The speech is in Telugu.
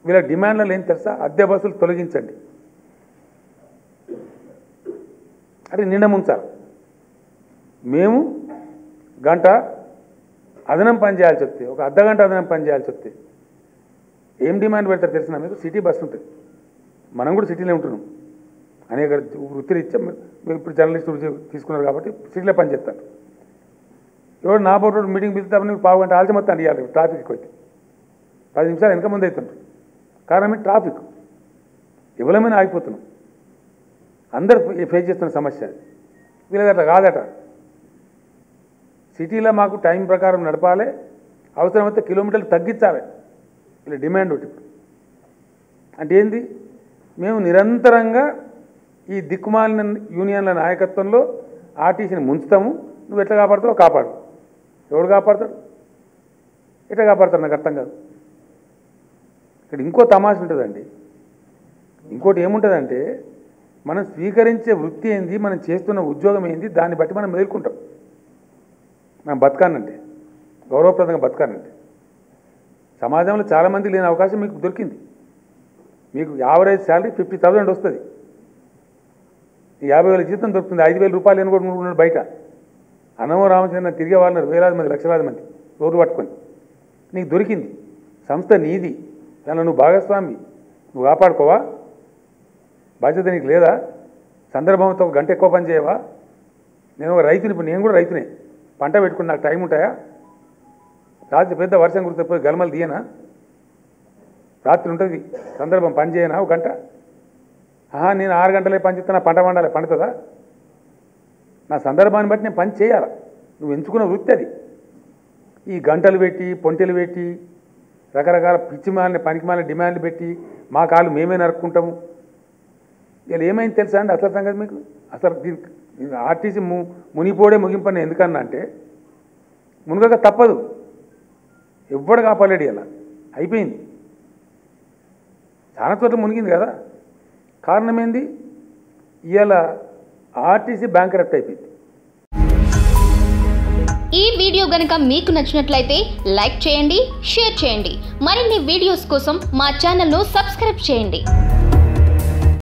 వీళ్ళ డిమాండ్లలో ఏం తెలుసా అద్దె బస్సులు తొలగించండి అంటే నిండా ముంచాలి మేము గంట అదనం పని చేయాల్సి వస్తే ఒక అర్ధ గంట అదనం పని చేయాల్సి వస్తే ఏం డిమాండ్ పెడతారు తెలిసిన మీకు సిటీ బస్సు ఉంటుంది మనం కూడా సిటీలో ఉంటున్నాం అనేక వృత్తిరీత్యా మీరు ఇప్పుడు జర్నలిస్ట్ వృత్తి తీసుకున్నారు కాబట్టి సిటీలో పని చేస్తారు ఎవరు నా పోటీ మీటింగ్ పిలుస్తామని పావు గంట ఆలస్యం మొత్తం ఇవ్వాలి ట్రాఫిక్ ఎక్కువ అయితే పది నిమిషాలు వెనక ముందు అవుతుంటారు కారణం ఏంటి ట్రాఫిక్ ఎవరమైనా ఆగిపోతున్నాం అందరు ఫేస్ చేస్తున్న సమస్య అది వీళ్ళది అట్లా కాదట సిటీలో మాకు టైం ప్రకారం నడపాలి అవసరమైతే కిలోమీటర్లు తగ్గించాలి ఇలా డిమాండ్ ఒకటి ఇప్పుడు అంటే ఏంది మేము నిరంతరంగా ఈ దిక్కుమాలిన యూనియన్ల నాయకత్వంలో ఆర్టీసీని ముంచుతాము నువ్వు ఎట్లా కాపాడుతావో కాపాడు ఎవడు కాపాడతాడు ఎట్లా కాపాడతాడు నాకు అర్థం కాదు ఇక్కడ ఇంకో తమాష ఉంటుందండి ఇంకోటి ఏముంటుందంటే మనం స్వీకరించే వృత్తి ఏంది మనం చేస్తున్న ఉద్యోగం ఏంది దాన్ని బట్టి మనం మేల్కుంటాం మనం బతకానంటే గౌరవప్రదంగా బతకానంటే సమాజంలో చాలామంది లేని అవకాశం మీకు దొరికింది మీకు యావరేజ్ శాలరీ ఫిఫ్టీ థౌసండ్ వస్తుంది ఈ యాభై వేల జీతం దొరుకుతుంది ఐదు వేల రూపాయలు అని కూడా ఉన్నాడు బయట అన్నమో రామచంద్ర తిరిగే వాళ్ళని వేలాది మంది లక్షలాది మంది రోడ్డు పట్టుకొని నీకు దొరికింది సంస్థ నీది దానిలో నువ్వు భాగస్వామి నువ్వు కాపాడుకోవా బాధ్యత నీకు లేదా సందర్భంతో ఒక గంట ఎక్కువ పని చేయవా నేను ఒక రైతుని ఇప్పుడు నేను కూడా రైతునే పంట పెట్టుకుని నాకు టైం ఉంటాయా రాత్రి పెద్ద వర్షం కురిసిపోయి గలమలు తీయనా రాత్రి ఉంటుంది సందర్భం పని చేయనా ఒక గంట ఆహా నేను ఆరు గంటలే పని చేస్తున్నా పంట పండాలి పండుతుందా నా సందర్భాన్ని బట్టి నేను పని చేయాలి నువ్వు ఎంచుకున్న వృత్తి అది ఈ గంటలు పెట్టి పొంటెలు పెట్టి రకరకాల పిచ్చి మాలిన పనికి మాలిన డిమాండ్లు పెట్టి మా కాళ్ళు మేమే నరుక్కుంటాము ఇలా ఏమైంది తెలుసా అండి అసలు సంగతి మీకు అసలు దీనికి ఇది ఆర్టీసీ ము మునిపోడే ముగింపని ఎందుకన్నా అంటే మునగక తప్పదు ఎవ్వడు కాపాలేడు ఇలా అయిపోయింది చాలా చోట్ల మునిగింది కదా కారణం ఏంది ఇవాళ ఆర్టీసీ బ్యాంక్ అయిపోయింది ఈ వీడియో గనుక మీకు నచ్చినట్లయితే లైక్ చేయండి షేర్ చేయండి మరిన్ని వీడియోస్ కోసం మా ఛానల్ను సబ్స్క్రైబ్ చేయండి